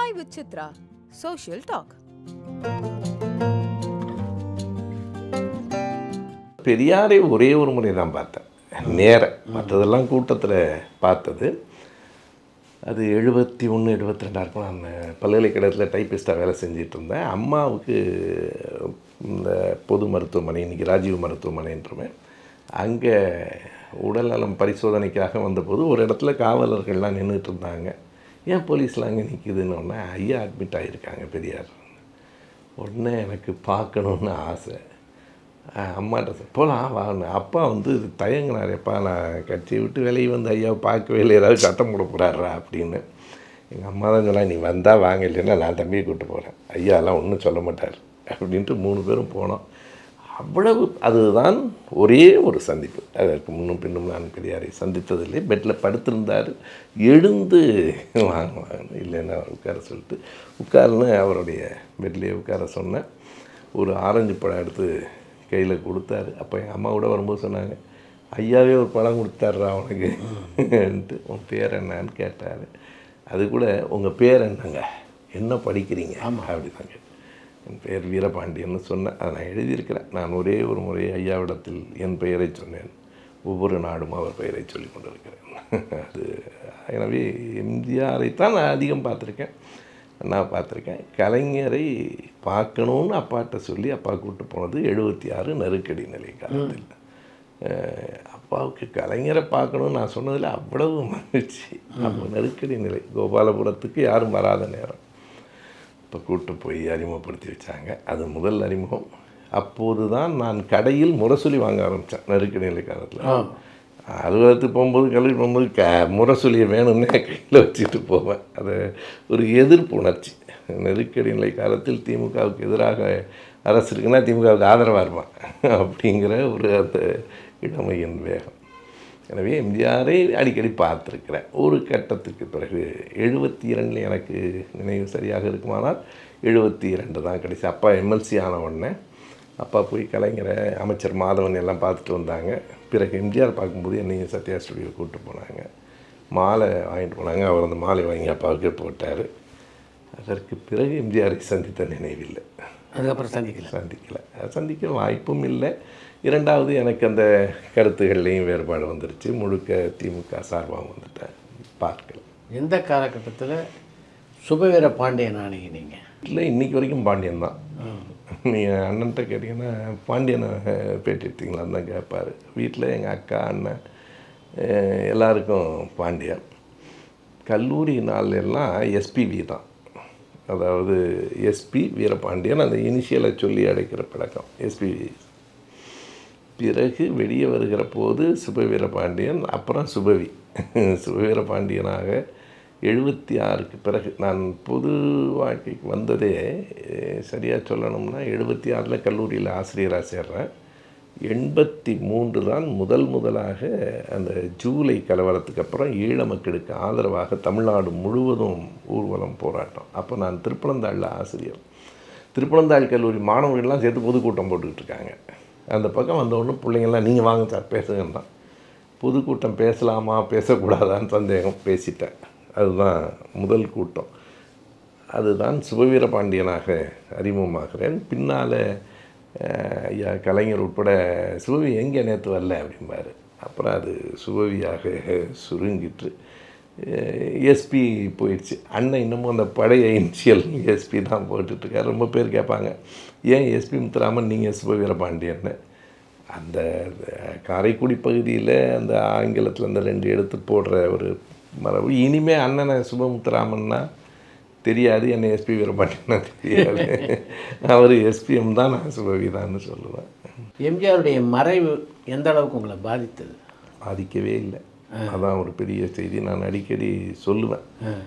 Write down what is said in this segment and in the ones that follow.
Chai with Chitra, Social Talk. பெரியாரை ஒரே ஒரு முறை தான் பார்த்தேன் நேர மற்றதெல்லாம் கூட்டத்தில் பார்த்தது அது எழுபத்தி ஒன்று எழுபத்தி ரெண்டாக இருக்கும் நான் பல்கலைக்கழகத்தில் டைப்பிஸ்ட்டாக வேலை செஞ்சிட்டு இருந்தேன் அம்மாவுக்கு இந்த பொது மருத்துவமனை இன்றைக்கி ராஜீவ் மருத்துவமனைன்றமே அங்கே உடல்நலம் பரிசோதனைக்காக வந்தபோது ஒரு இடத்துல காவலர்கள்லாம் நின்றுட்டு இருந்தாங்க ஏன் போலீஸ்லாம் அங்கே நிற்கிதுன்னு ஒன்று ஐயா அட்மிட் ஆகியிருக்காங்க பெரியார் உடனே எனக்கு பார்க்கணுன்னு ஆசை அஹ் அம்மாட்ட சொ- போலாம் வாங்க அப்பா வந்து தயங்கினார் எப்பா நான் கட்சியை விட்டு வெளியே வந்து ஐயாவை பார்க்கவே இல்லை ஏதாவது சத்தம் போட போகிறாரா அப்படின்னு எங்கள் அம்மா தான் சொன்னா நீ வந்தால் வாங்க இல்லைன்னா நான் தம்பியை கூப்பிட்டு போகிறேன் ஐயாலாம் ஒன்றும் சொல்ல மாட்டார் அப்படின்ட்டு மூணு பேரும் போனோம் அவ்வளவு அதுதான் ஒரே ஒரு சந்திப்பு அதற்கு முன்னும் பின்னும் நான் பெரியாரை சந்தித்ததில்லை பெட்டில் படுத்திருந்தார் எழுந்து வாங்க வாங்க இல்லைன்னா உட்கார சொல்லிட்டு உட்காருன்னு அவருடைய பெட்லேயே உட்கார சொன்னேன் ஒரு ஆரஞ்சு பழம் எடுத்து கையில் கொடுத்தாரு அப்போ எங்கள் அம்மா கூட வரும்போது சொன்னாங்க ஐயாவே ஒரு பழம் கொடுத்தாருடா உனக்குன்ட்டு உன் பேர் என்னன்னு கேட்டார் அது கூட உங்கள் பேர் என்னங்க என்ன படிக்கிறீங்க ஆமாம் அப்படி தான் கேட்டேன் என் பெயர் வீரபாண்டியன்னு சொன்னேன் அதை நான் எழுதியிருக்கிறேன் நான் ஒரே ஒரு முறை ஐயாவிடத்தில் என் பெயரை சொன்னேன் ஒவ்வொரு நாடும் அவர் பெயரை சொல்லி கொண்டிருக்கிறேன் அது எனவே எம்ஜிஆரைத்தான் நான் அதிகம் பார்த்துருக்கேன் நான் பார்த்துருக்கேன் கலைஞரை பார்க்கணுன்னு அப்பாட்ட சொல்லி அப்பா கூப்பிட்டு போனது எழுபத்தி ஆறு நெருக்கடி நிலை காலத்தில் அஹ் அப்பாவுக்கு கலைஞரை பார்க்கணும்னு நான் சொன்னதில் அவ்வளவு மகிழ்ச்சி அப்போ நெருக்கடி நிலை கோபாலபுரத்துக்கு யாரும் வராத நேரம் இப்போ கூட்டு போய் அறிமுகப்படுத்தி வச்சாங்க அது முதல் அறிமுகம் அப்போது தான் நான் கடையில் முரசொலி வாங்க ஆரம்பித்தேன் நெருக்கடி நிலை காலத்தில் அலுவலகத்துக்கு போகும்போது கல்லூரி போகும்போது க முரசொலியை வேணும்னு கையில் வச்சுட்டு போவேன் அது ஒரு எதிர்ப்பு உணர்ச்சி நெருக்கடி நிலை காலத்தில் திமுகவுக்கு எதிராக அரசு இருக்குன்னா திமுகவுக்கு ஆதரவாக இருப்பான் அப்படிங்கிற ஒரு அந்த இளமையின் வேகம் எனவே எம்ஜிஆரை அடிக்கடி பார்த்துருக்கிறேன் ஒரு கட்டத்துக்கு பிறகு எழுபத்தி இரண்டில் எனக்கு நினைவு சரியாக இருக்குமானால் எழுபத்தி இரண்டு தான் கடைசி அப்பா எம்எல்சி ஆன உடனே அப்பா போய் கலைஞரை அமைச்சர் மாதவன் எல்லாம் பார்த்துட்டு வந்தாங்க பிறகு எம்ஜிஆர் பார்க்கும்போது என்னையும் சத்யா ஸ்டுடியோ கூப்பிட்டு போனாங்க மாலை வாங்கிட்டு போனாங்க அவர் அந்த மாலை வாங்கி அப்பாவுக்கே போட்டார் அதற்கு பிறகு எம்ஜிஆரை சந்தித்த நினைவில்லை அதுக்கப்புறம் சந்திக்கல சந்திக்கலை சந்திக்க வாய்ப்பும் இல்லை இரண்டாவது எனக்கு அந்த கருத்துகள்லேயும் வேறுபாடு வந்துருச்சு முழுக்க திமுக சார்பாக வந்துட்டேன் பார்க்கல எந்த காலகட்டத்தில் சுபவீர பாண்டியன் ஆனீங்க நீங்கள் இல்லை இன்னைக்கு வரைக்கும் பாண்டியன் தான் நீங்கள் அண்ணன்ட்ட கேட்டிங்கன்னா பாண்டியனை பேட்டி எடுத்தீங்களான்னு தான் கேட்பார் வீட்டில் எங்கள் அக்கா அண்ணன் அஹ், எல்லாருக்கும் பாண்டியன் கல்லூரி நாள்ல எல்லாம் எஸ்பிவி தான் அதாவது எஸ்பி வீரபாண்டியன் அந்த இனிஷியலை சொல்லி அடைக்கிற பழக்கம் எஸ்பிவி பிறகு வெளியே வருகிற போது சுபவீரபாண்டியன் அப்புறம் சுபவி சுபவீரபாண்டியனாக எழுபத்தி ஆறுக்கு பிறகு நான் பொது வாழ்க்கைக்கு வந்ததே சரியாக சொல்லணும்னா எழுபத்தி ஆறில் கல்லூரியில் ஆசிரியராக சேர்றேன் எண்பத்தி மூன்று தான் முதல் முதலாக அந்த ஜூலை கலவரத்துக்கு அப்புறம் ஈழ மக்களுக்கு ஆதரவாக தமிழ்நாடு முழுவதும் ஊர்வலம் போராட்டம் அப்போ நான் திருப்பனந்தாளில் ஆசிரியர் திருப்பனந்தாள் கல்லூரி மாணவர்கள்லாம் சேர்த்து பொதுக்கூட்டம் போட்டுக்கிட்டு இருக்காங்க அந்த பக்கம் வந்த உடனே பிள்ளைங்கள்லாம் நீங்கள் வாங்க சார் பேசுங்கன்னு பொதுக்கூட்டம் பேசலாமா பேசக்கூடாதான்னு சந்தேகம் பேசிட்டேன் அதுதான் முதல் கூட்டம் அதுதான் சுபவீர பாண்டியனாக அறிமுகமாகிறேன் பின்னால் ஐயா கலைஞர் உட்பட சுபவி எங்கே நேற்று வரல அப்படிம்பாரு அப்புறம் அது சுபவியாக சுருங்கிட்டு எஸ்பி போயிடுச்சு அண்ணன் இன்னமும் அந்த பழைய இனிஷியல் எஸ்பி தான் போட்டுட்ருக்காரு ரொம்ப பேர் கேட்பாங்க ஏன் எஸ்பி முத்துராமன் நீங்கள் சுபவீர பாண்டியன்னு அந்த காரைக்குடி பகுதியில் அந்த ஆங்கிலத்தில் அந்த ரெண்டு எழுத்து போடுற ஒரு மரபு இனிமே அண்ணனை சுபமுத்துராமன்னா தெரியாது என்னை எஸ்பி வீரபாண்டியன்னா தெரியாது அவர் எஸ்பிஎம் தான் நான் சுபவிதான்னு சொல்லுவேன் எம்ஜிஆருடைய மறைவு எந்த அளவுக்கு உங்களை பாதித்தது பாதிக்கவே இல்லை அதான் ஒரு பெரிய செய்தி நான் அடிக்கடி சொல்லுவேன்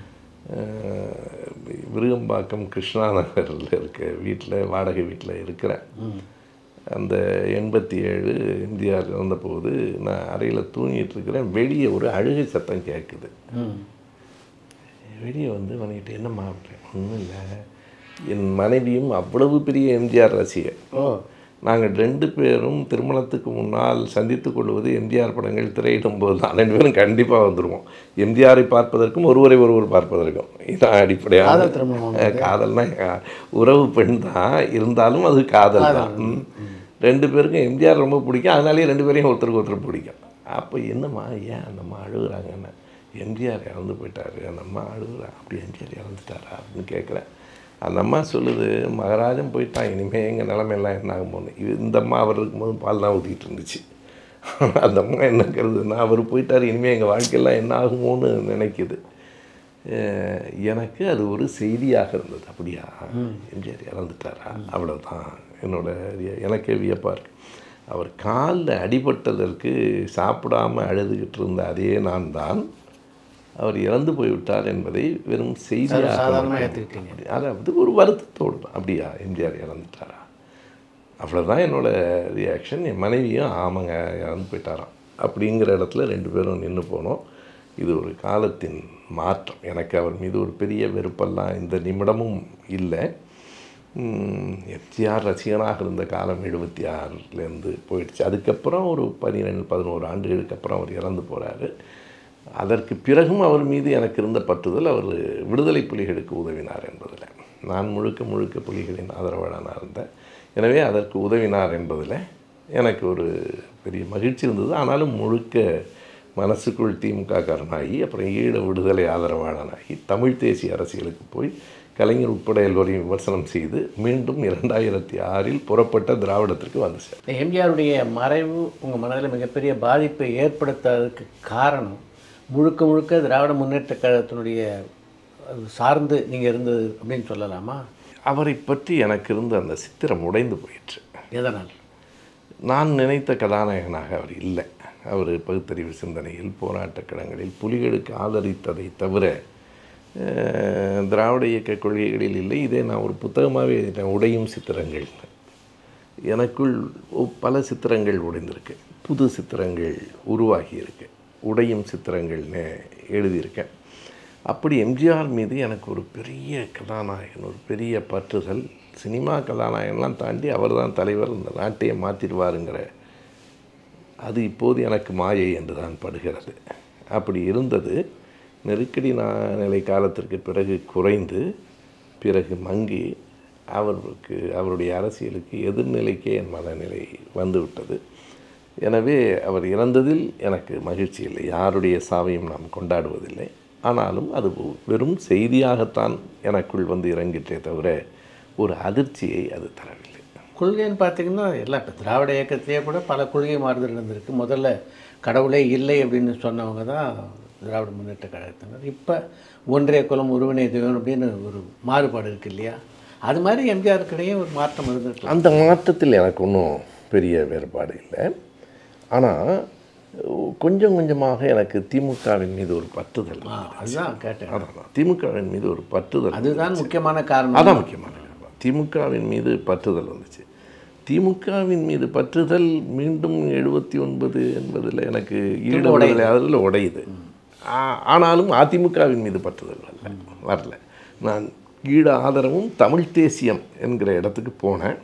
அஹ், விருகம்பாக்கம் கிருஷ்ணா நகரில் இருக்க வீட்டில் வாடகை வீட்டில் இருக்கிறேன் அந்த எண்பத்தி ஏழு எம்ஜிஆர் இறந்தபோது நான் அறையில் தூங்கிட்டு இருக்கிறேன் வெளியே ஒரு அழுகை சத்தம் கேட்குது ம் வெளியே வந்து பண்ணிக்கிட்டு என்னம்மா அப்படின் ஒன்றும் இல்லை என் மனைவியும் அவ்வளவு பெரிய எம்ஜிஆர் ரசிகர் ஓ நாங்கள் ரெண்டு பேரும் திருமணத்துக்கு முன்னால் சந்தித்து கொள்வது எம்ஜிஆர் படங்கள் திரையிடும் போது தான் ரெண்டு பேரும் கண்டிப்பாக வந்துடுவோம் எம்ஜிஆரை பார்ப்பதற்கும் ஒருவரை ஒருவர் பார்ப்பதற்கும் இதான் அடிப்படையாக காதல் திருமணம் காதல்னா அஹ், உறவு பெண் தான் இருந்தாலும் அது காதல் தான் ம். ரெண்டு பேருக்கும் எம்ஜிஆர் ரொம்ப பிடிக்கும் அதனாலேயே ரெண்டு பேரையும் ஒருத்தருக்கு ஒருத்தர் பிடிக்கும் அப்போ என்னம்மா ஏன் அந்த அம்மா அழுகுறாங்கன்னு எம்ஜிஆர் இறந்து போயிட்டாரு அந்த அம்மா அழுகுறா அப்படி எம்ஜிஆர் இறந்துட்டாரா அப்படின்னு கேட்குறேன் அந்த அம்மா சொல்லுது மகராஜன் போயிட்டான் இனிமேல் எங்கள் நிலமையெல்லாம் என்ன ஆகுமோன்னு இது இந்த அம்மா அவர் இருக்கும்போது பால் தான் ஊற்றிக்கிட்டு இருந்துச்சு அந்த அம்மா என்ன கருதுன்னா அவர் போயிட்டார் இனிமேல் எங்கள் வாழ்க்கையெல்லாம் என்ன ஆகுமோன்னு நினைக்குது அஹ் எனக்கு அது ஒரு செய்தியாக இருந்தது அப்படியா எம்ஜிஆர் இறந்துட்டாரா அவ்வளோதான் என்னோட ரிய- எனக்கே வியப்பாக இருக்கு அவர் காலில் அடிபட்டதற்கு சாப்பிடாம அழுதுகிட்டு இருந்த அதே நான் தான் அவர் இறந்து போய்விட்டார் என்பதை வெறும் செய்தியாக சாதாரணமாக மட்டும் ஏற்றுக்கிட்டீங்க அப்படி அதாவது ஒரு வருத்தத்தோடு தான் அப்படியா எம்ஜிஆர் இறந்துட்டாரா அவ்வளோதான் என்னோட ரியாக்ஷன் என் மனைவியும் ஆமாங்க இறந்து போயிட்டாராம் அப்படிங்கிற இடத்துல ரெண்டு பேரும் நின்று போனோம் இது ஒரு காலத்தின் மாற்றம் எனக்கு அவர் மீது ஒரு பெரிய வெறுப்பெல்லாம் இந்த நிமிடமும் இல்லை எம்ஜிஆர் ரசிகனாக இருந்த காலம் எழுபத்தி ஆறுலேருந்து போயிடுச்சு அதுக்கப்புறம் ஒரு பன்னிரெண்டு பதினோரு ஆண்டுகளுக்கு அப்புறம் அவர் இறந்து போகிறாரு அதற்கு பிறகும் அவர் மீது எனக்கு இருந்த பற்றுதல் அவர் விடுதலை புலிகளுக்கு உதவினார் என்பதில் நான் முழுக்க முழுக்க புலிகளின் ஆதரவாளனாக இருந்தேன் எனவே அதற்கு உதவினார் என்பதில் எனக்கு ஒரு பெரிய மகிழ்ச்சி இருந்தது ஆனாலும் முழுக்க மனசுக்குள் திமுக காரனாகி அப்புறம் ஈழ விடுதலை ஆதரவாளனாகி தமிழ் தேசிய அரசியலுக்கு போய் கலைஞர் உட்பட எல்லோரையும் விமர்சனம் செய்து மீண்டும் இரண்டாயிரத்தி ஆறில் புறப்பட்ட திராவிடத்திற்கு வந்து சேர் இந்த எம்ஜிஆருடைய மறைவு உங்கள் மனதில் மிகப்பெரிய பாதிப்பை ஏற்படுத்தாததுக்கு காரணம் முழுக்க முழுக்க திராவிட முன்னேற்ற கழகத்தினுடைய அது சார்ந்து நீங்கள் இருந்தது அப்படின்னு சொல்லலாமா அவரை பற்றி எனக்கு இருந்த அந்த சித்திரம் உடைந்து போயிற்று எதனால் நான் நினைத்த கதாநாயகனாக அவர் இல்லை அவர் பகுத்தறிவு சிந்தனையில் போராட்டக் களங்களில் புலிகளுக்கு ஆதரித்ததை தவிர அஹ், திராவிட இயக்க கொள்கைகளில் இல்லை இதே நான் ஒரு புத்தகமாகவே எழுதிட்டேன் உடையும் சித்திரங்கள் எனக்குள் ஒ- பல சித்திரங்கள் உடைந்திருக்கு புது சித்திரங்கள் உருவாகி இருக்கு உடையும் சித்திரங்கள்னு எழுதியிருக்கேன் அப்படி எம்ஜிஆர் மீது எனக்கு ஒரு பெரிய கதாநாயகன் ஒரு பெரிய பற்றுதல் சினிமா கதாநாயகன்லாம் தாண்டி அவர்தான் தலைவர் இந்த நாட்டையே மாற்றிடுவாருங்கிற அது இப்போது எனக்கு மாயை என்று தான் படுகிறது அப்படி இருந்தது நெருக்கடி நா- நிலை காலத்திற்கு பிறகு குறைந்து பிறகு மங்கி அவருக்கு அவருடைய அரசியலுக்கு எதிர்நிலைக்கே என் மனநிலை வந்துவிட்டது எனவே அவர் இறந்ததில் எனக்கு மகிழ்ச்சி இல்லை யாருடைய சாவையும் நாம் கொண்டாடுவதில்லை ஆனாலும் அது வெறும் செய்தியாகத்தான் எனக்குள் வந்து இறங்கிற்றே தவிர ஒரு அதிர்ச்சியை அது தரவில்லை கொள்கைன்னு பார்த்தீங்கன்னா எல்லாம் இப்போ திராவிட இயக்கத்திலேயே கூட பல கொள்கை மாறுதல் இருந்திருக்கு முதல்ல கடவுளே இல்லை அப்படின்னு சொன்னவங்க தான் திராவிட முன்னேற்ற கழகத்தினர் இப்போ ஒன்றிய குலம் ஒருவனே தெய்வம் அப்படின்னு ஒரு மாறுபாடு இருக்கு இல்லையா அது மாதிரி எம்ஜிஆருக்கிடையே ஒரு மாற்றம் இருந்திருக்கலாம் அந்த மாற்றத்தில் எனக்கு ஒன்றும் பெரிய வேறுபாடு இல்லை ஆனால் கொஞ்சம் கொஞ்சமாக எனக்கு திமுகவின் மீது ஒரு பற்றுதல் ஆ, அதுதான் கேட்டேன் அதான் திமுகவின் மீது ஒரு பற்றுதல் அதுதான் முக்கியமான காரணம் அதான் முக்கியமான காரணம் திமுகவின் மீது பற்றுதல் வந்துச்சு திமுகவின் மீது பற்றுதல் மீண்டும் எழுபத்தி ஒன்பது என்பதில் எனக்கு ஈடு விடுதலை அதில் உடையுது ஆ- ஆனாலும் அதிமுகவின் மீது பற்றுதல் வரல வரல நான் ஈடு ஆதரவும் தமிழ் தேசியம் என்கிற இடத்துக்கு போனேன்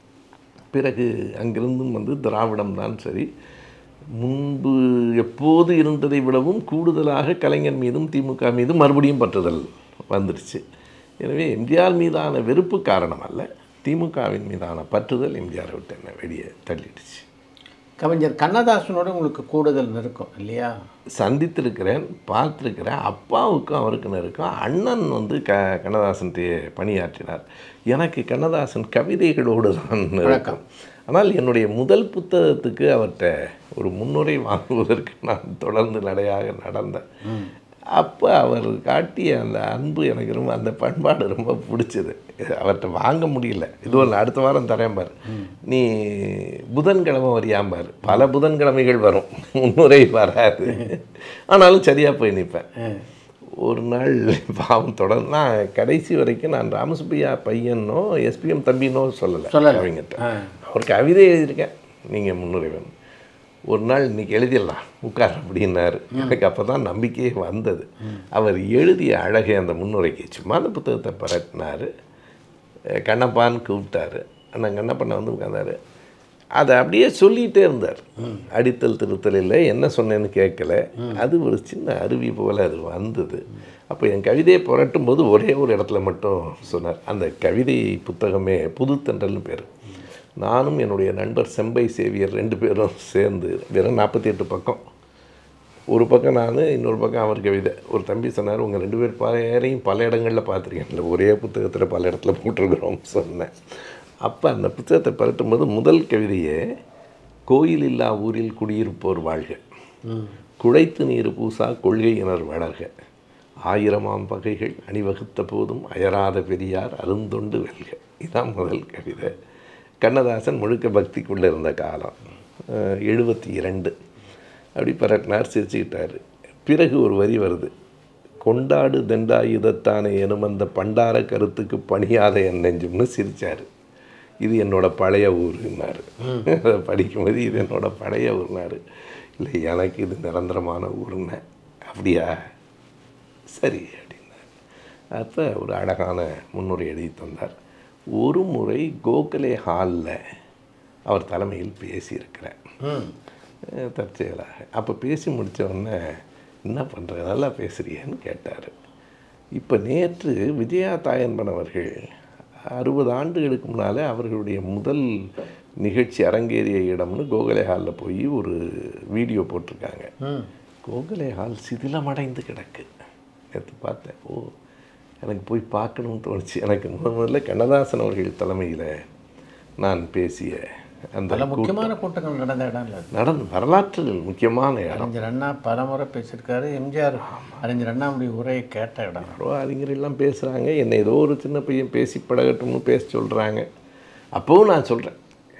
பிறகு அங்கிருந்தும் வந்து திராவிடம் தான் சரி முன்பு எப்போது இருந்ததை விடவும் கூடுதலாக கலைஞர் மீதும் திமுக மீதும் மறுபடியும் பற்றுதல் வந்துடுச்சு எனவே எம்ஜிஆர் மீதான வெறுப்பு காரணம் அல்ல திமுகவின் மீதான பற்றுதல் எம்ஜிஆரை விட்டு என்ன வெளியே தள்ளிடுச்சு கவிஞர் கண்ணதாசனோட உங்களுக்கு கூடுதல் நெருக்கம் இல்லையா சந்தித்திருக்கிறேன் பார்த்துருக்கிறேன் அப்பாவுக்கும் அவருக்கு நெருக்கம் அண்ணன் வந்து க கண்ணதாசன்கிட்டயே பணியாற்றினார் எனக்கு கண்ணதாசன் கவிதைகளோடு தான் நெருக்கம் ஆனால் என்னுடைய முதல் புத்தகத்துக்கு அவர்கிட்ட ஒரு முன்னுரை வாங்குவதற்கு நான் தொடர்ந்து நடையாக நடந்தேன் அப்போ அவர் காட்டிய அந்த அன்பு எனக்கு ரொம்ப அந்த பண்பாடு ரொம்ப பிடிச்சது அவர்கிட்ட வாங்க முடியல இது ஒன்று அடுத்த வாரம் தரேன் பாரு நீ புதன்கிழமை வரியாம்பார் பல புதன்கிழமைகள் வரும் முன்னுரை வராது ஆனாலும் சரியாக போய் நிற்பேன் ஒரு நாள் பாவம் தொடர்ந்து நான் கடைசி வரைக்கும் நான் ராமசுப்பையா பையனோ எஸ்பிஎம் தம்பினோ சொல்லலை சொல்லல. அவங்ககிட்ட அவர் கவிதை எழுதியிருக்கேன் நீங்கள் முன்னுரை வேணும் ஒரு நாள் இன்னைக்கு எழுதிடலாம் உட்கார் அப்படின்னாரு எனக்கு அப்போ தான் நம்பிக்கையே வந்தது அவர் எழுதிய அழகை அந்த முன்னுரைக்கு சும்மா அந்த புத்தகத்தை பரட்டினார் கண்ணப்பான்னு கூப்பிட்டாரு அண்ணன் கண்ணப்பண்ண வந்து உட்காந்தாரு அதை அப்படியே சொல்லிகிட்டே இருந்தார் அடித்தல் திருத்தல் இல்லை என்ன சொன்னேன்னு கேட்கல அது ஒரு சின்ன அருவி போல் அது வந்தது அப்போ என் கவிதையை புரட்டும் போது ஒரே ஒரு இடத்துல மட்டும் சொன்னார் அந்த கவிதை புத்தகமே புதுத்தன்றல்னு பேர் நானும் என்னுடைய நண்பர் செம்பை சேவியர் ரெண்டு பேரும் சேர்ந்து வெறும் நாற்பத்தி எட்டு பக்கம் ஒரு பக்கம் நான் இன்னொரு பக்கம் அவர் கவிதை ஒரு தம்பி சொன்னார் உங்கள் ரெண்டு பேர் பேரையும் பல இடங்களில் பார்த்துருக்கேன் இல்லை ஒரே புத்தகத்தில் பல இடத்துல போட்டிருக்கிறோம் சொன்னேன் அப்போ அந்த புத்தகத்தை பரட்டும் போது முதல் கவிதையே கோயில் இல்லா ஊரில் குடியிருப்போர் வாழ்க குழைத்து நீர் பூசா கொள்கையினர் வளர்க ஆயிரமாம் பகைகள் அணிவகுத்த போதும் அயராத பெரியார் அருந்தொண்டு வெல்க இதான் முதல் கவிதை கண்ணதாசன் முழுக்க பக்திக்குள்ளே இருந்த காலம் எழுபத்தி இரண்டு அப்படி பரட்டினார் சிரிச்சுக்கிட்டார் பிறகு ஒரு வரி வருது கொண்டாடு தெண்டாயுதத்தானே எனும் அந்த பண்டார கருத்துக்கு பணியாத என் நெஞ்சும்னு சிரிச்சார் இது என்னோட பழைய ஊருன்னாரு அதை படிக்கும்போது இது என்னோட பழைய ஊர்னாரு இல்லை எனக்கு இது நிரந்தரமான ஊருன்னு அப்படியா சரி அப்படின்னார் அப்போ ஒரு அழகான முன்னுரை எழுதி தந்தார் ஒரு முறை கோகலே ஹாலில் அவர் தலைமையில் பேசியிருக்கிறேன் ம் அஹ் தற்செயலாக அப்போ பேசி முடிச்ச உடனே என்ன பண்ணுற நல்லா பேசுறியேன்னு கேட்டார் இப்போ நேற்று விஜயா தாயன்பன் அவர்கள் அறுபது ஆண்டுகளுக்கு முன்னாலே அவர்களுடைய முதல் நிகழ்ச்சி அரங்கேறிய இடம்னு கோகலே ஹாலில் போய் ஒரு வீடியோ போட்டிருக்காங்க ம் கோகலே ஹால் சிதிலமடைந்து கிடக்கு நேற்று பார்த்தேன் ஓ எனக்கு போய் பார்க்கணும்னு தோணுச்சு எனக்கு முதல் முதல்ல கண்ணதாசன் அவர்கள் தலைமையில் நான் பேசிய அந்த பல முக்கியமான கூட்டங்கள் நடந்த இடம் இல்லை அது. நடந்து வரலாற்றில் முக்கியமான இடம் அறிஞர் அண்ணா பல முறை பேசியிருக்காரு எம்ஜிஆர் அறிஞர் அண்ணாவுடைய உரையை கேட்ட இடம் யாரோ அறிஞரெல்லாம் பேசுகிறாங்க என்னை ஏதோ ஒரு சின்ன பையன் பேசி பழகட்டும்னு பேச சொல்கிறாங்க அப்போவும் நான் சொல்கிறேன்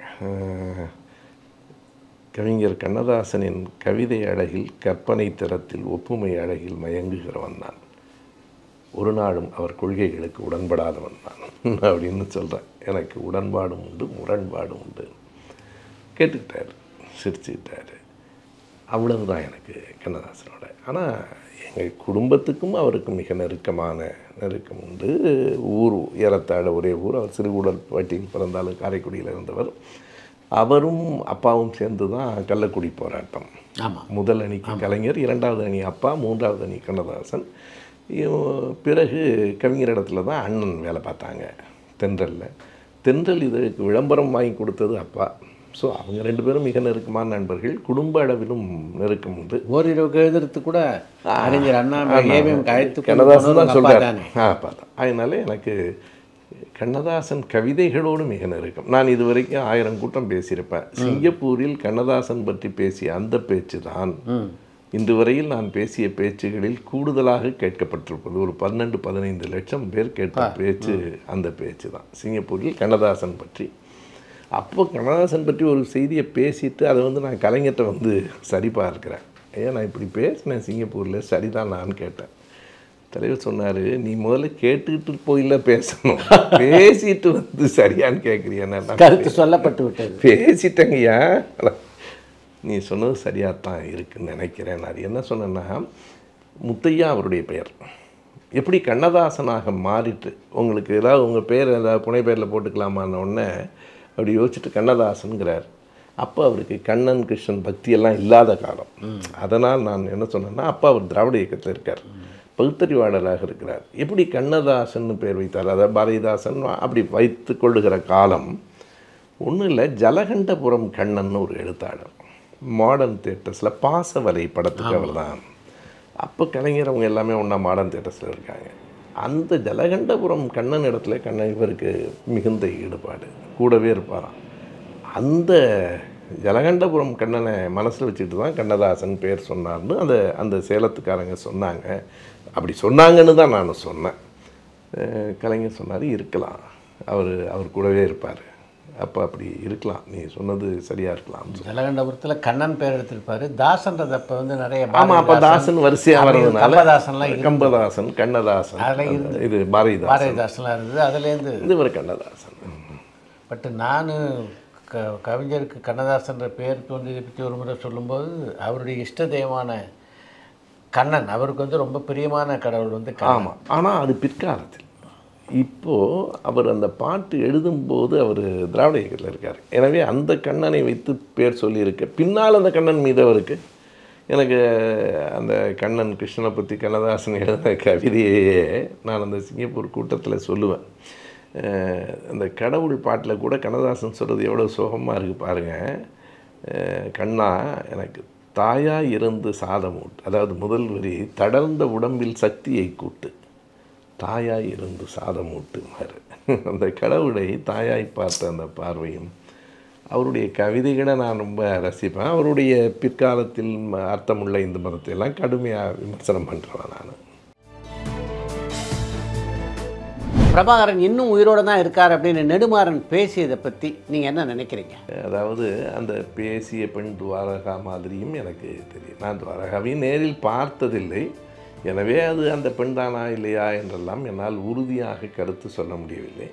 கவிஞர் கண்ணதாசனின் கவிதை அழகில் கற்பனை தரத்தில் ஒப்புமை அழகில் மயங்குகிறவன் நான் ஒரு நாளும் அவர் கொள்கைகளுக்கு உடன்படாதவன் நான் அப்படின்னு சொல்கிறேன் எனக்கு உடன்பாடும் உண்டு முரண்பாடும் உண்டு கேட்டுக்கிட்டார் சிரிச்சுக்கிட்டாரு அவ்வளவுதான் எனக்கு கண்ணதாசனோட ஆனால் எங்கள் குடும்பத்துக்கும் அவருக்கு மிக நெருக்கமான நெருக்கம் உண்டு ஊர் ஏறத்தாழ ஒரே ஊர் அவர் சிறுகுடல்பட்டியில் பிறந்தாலும் காரைக்குடியில் இருந்தவர் அவரும் அப்பாவும் சேர்ந்து தான் கள்ளக்குடி போராட்டம் ஆமாம் முதல் அணிக்கு கலைஞர் இரண்டாவது அணி அப்பா மூன்றாவது அணி கண்ணதாசன் இவ- பிறகு கவிஞர் இடத்துல தான் அண்ணன் வேலை பார்த்தாங்க தென்றலில் தென்றல் இதற்கு விளம்பரம் வாங்கி கொடுத்தது அப்பா ஸோ அவங்க ரெண்டு பேரும் மிக நெருக்கமான நண்பர்கள் குடும்ப அளவிலும் நெருக்கம் உண்டு ஓரிரவு எழுதுறது கூட அறிஞர் அண்ணா ஏவிஎம் அழைத்து கொண்டு கண்ணதாசன் போனவர் தான் அப்பா சொல்கிறார் தானே ஆ அப்பா தான் அதனால எனக்கு கண்ணதாசன் கவிதைகளோடு மிக நெருக்கம் நான் இது வரைக்கும் ஆயிரம் கூட்டம் பேசியிருப்பேன் சிங்கப்பூரில் கண்ணதாசன் பற்றி பேசிய அந்த பேச்சு தான் ம் இன்று வரையில் நான் பேசிய பேச்சுகளில் கூடுதலாக கேட்கப்பட்டிருப்பது ஒரு பன்னெண்டு பதினைந்து லட்சம் பேர் கேட்ட பேச்சு அந்த பேச்சு தான் சிங்கப்பூரில் கண்ணதாசன் பற்றி அப்போ கண்ணதாசன் பற்றி ஒரு செய்தியை பேசிட்டு அதை வந்து நான் கலைஞர்கிட்ட வந்து சரி பார்க்கிறேன் ஏன் நான் இப்படி பேசினேன் சிங்கப்பூரில் சரிதான் நான் கேட்டேன் தலைவர் சொன்னார் நீ முதல்ல கேட்டுக்கிட்டு போயில பேசணும் பேசிட்டு வந்து சரியான்னு கேட்குறியா கருத்து சொல்லப்பட்டு விட்டது பேசிட்டங்கய்யா நீ சொன்னது சரியாக தான் இருக்குன்னு நினைக்கிறேன் நான் அது என்ன சொன்னேன்னா முத்தையா அவருடைய பெயர் எப்படி கண்ணதாசனாக மாறிட்டு உங்களுக்கு ஏதாவது உங்கள் பேர் ஏதாவது புனை பேரில் போட்டுக்கலாமான உடனே அப்படி யோசிச்சுட்டு கண்ணதாசனுங்கிறார் அப்போ அவருக்கு கண்ணன் கிருஷ்ணன் பக்தியெல்லாம் இல்லாத காலம் அதனால் நான் என்ன சொன்னேன்னா அப்பா அவர் திராவிட இயக்கத்தில் இருக்கார் பகுத்தறிவாளராக இருக்கிறார் எப்படி கண்ணதாசன் பேர் வைத்தார் அதாவது பாரதிதாசன் அப்படி வைத்து கொள்ளுகிற காலம் ஒன்றும் இல்லை ஜலகண்டபுரம் கண்ணன் ஒரு எழுத்தாளர் மாடர்ன் தேட்டர்ஸில் பாசவலை படத்துக்கு அவர் தான் அப்போ கலைஞர் அவங்க எல்லாமே ஒன்றா மாடர்ன் தேட்டர்ஸில் இருக்காங்க அந்த ஜலகண்டபுரம் கண்ணன் இடத்துல கண்ணன் இவருக்கு மிகுந்த ஈடுபாடு கூடவே இருப்பாராம் அந்த ஜலகண்டபுரம் கண்ணனை மனசில் வச்சுட்டு தான் கண்ணதாசன் பேர் சொன்னார்னு அந்த அந்த சேலத்துக்காரங்க சொன்னாங்க அப்படி சொன்னாங்கன்னு தான் நான் சொன்னேன் அஹ் கலைஞர் சொன்னார் இருக்கலாம் அவர் அவர் கூடவே இருப்பார் அப்போ அப்படி இருக்கலாம் நீ சொன்னது சரியாக இருக்கலாம் ஜலகண்டபுரத்தில் கண்ணன் பேர் எடுத்திருப்பாரு தாசன்றது அப்போ வந்து நிறைய ஆமாம் அப்போ தாசன் வரிசையாக அப்படி வர்றதுனால கம்பதாசன்லாம் இருந்து- கம்பதாசன் கண்ணதாசன் அதில் அந்த இது பாரதிதாசன் பாரதிதாசன்லாம் இருந்தது அதுலேருந்து இது இவர் கண்ணதாசன் பட் நான் க கவிஞருக்கு கண்ணதாசன்ற பேர் தோன்றியதை பற்றி ஒரு முறை சொல்லும்போது அவருடைய இஷ்ட தெய்வமான கண்ணன் அவருக்கு வந்து ரொம்ப பிரியமான கடவுள் வந்து கண்ணன் ஆமாம் ஆனால் அது பிற்காலத்தில் இப்போது அவர் அந்த பாட்டு எழுதும்போது அவர் திராவிட இயக்கத்தில் இருக்கார் எனவே அந்த கண்ணனை வைத்து பேர் சொல்லியிருக்க பின்னால் அந்த கண்ணன் மீது அவருக்கு எனக்கு அந்த கண்ணன் கிருஷ்ணனை பற்றி கண்ணதாசன் எழுதின கவிதையே நான் அந்த சிங்கப்பூர் கூட்டத்தில் சொல்லுவேன் அஹ் அந்த கடவுள் பாட்டில் கூட கண்ணதாசன் சொல்கிறது எவ்வளோ சோகமாக இருக்குது பாருங்கள் அஹ் கண்ணா எனக்கு தாயா இருந்து சாதம் ஊட்டு அதாவது முதல் வரி தளர்ந்த உடம்பில் சக்தியை கூட்டு தாயாய் இருந்து சாதம் ஊட்டுமாறு அந்த கடவுளை தாயாய் பார்த்த அந்த பார்வையும் அவருடைய கவிதைகளை நான் ரொம்ப ரசிப்பேன் அவருடைய பிற்காலத்தில் ம- அர்த்தமுள்ள இந்த மதத்தை எல்லாம் கடுமையாக விமர்சனம் பண்ணுறவன் நான் பிரபாகரன் இன்னும் உயிரோடு தான் இருக்கார் அப்படின்னு நெடுமாறன் பேசியதை பற்றி நீங்கள் என்ன நினைக்கிறீங்க அதாவது அந்த பேசிய பெண் துவாரகா மாதிரியும் எனக்கு தெரியும் நான் துவாரகாவையும் நேரில் பார்த்ததில்லை எனவே அது அந்த பெண் தானா இல்லையா என்றெல்லாம் என்னால் உறுதியாக கருத்து சொல்ல முடியவில்லை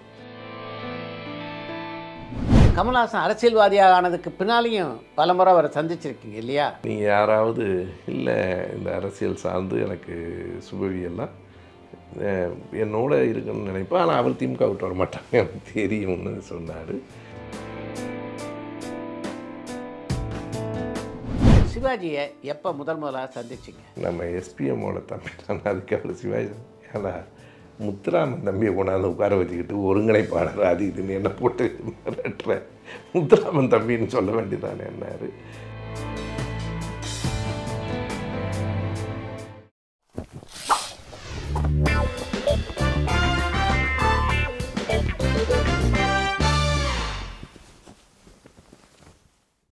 கமல்ஹாசன் அரசியல்வாதியாக ஆனதுக்கு பின்னாலேயும் பல முறை அவரை சந்திச்சிருக்கீங்க இல்லையா நீங்கள் யாராவது இல்லை இந்த அரசியல் சார்ந்து எனக்கு சுபவியெல்லாம் அஹ், என்னோட இருக்குன்னு நினைப்பேன் ஆனால் அவர் திமுக விட்டு வர மாட்டாங்க எனக்கு தெரியும்னு சொன்னார் சிவாஜியை எப்போ முதல் முதலாக சந்திச்சிங்க நம்ம எஸ்பிஎம்மோட தம்பி நான் அதுக்கு அவ்வளோ சிவாஜி ஏன்னா முத்துராமன் தம்பியை கொண்டாந்து உட்கார வச்சுக்கிட்டு ஒருங்கிணைப்பாளர் அது இதுன்னு என்ன போட்டு மிரட்டுற முத்துராமன் தம்பின்னு சொல்ல வேண்டியதானே என்னாரு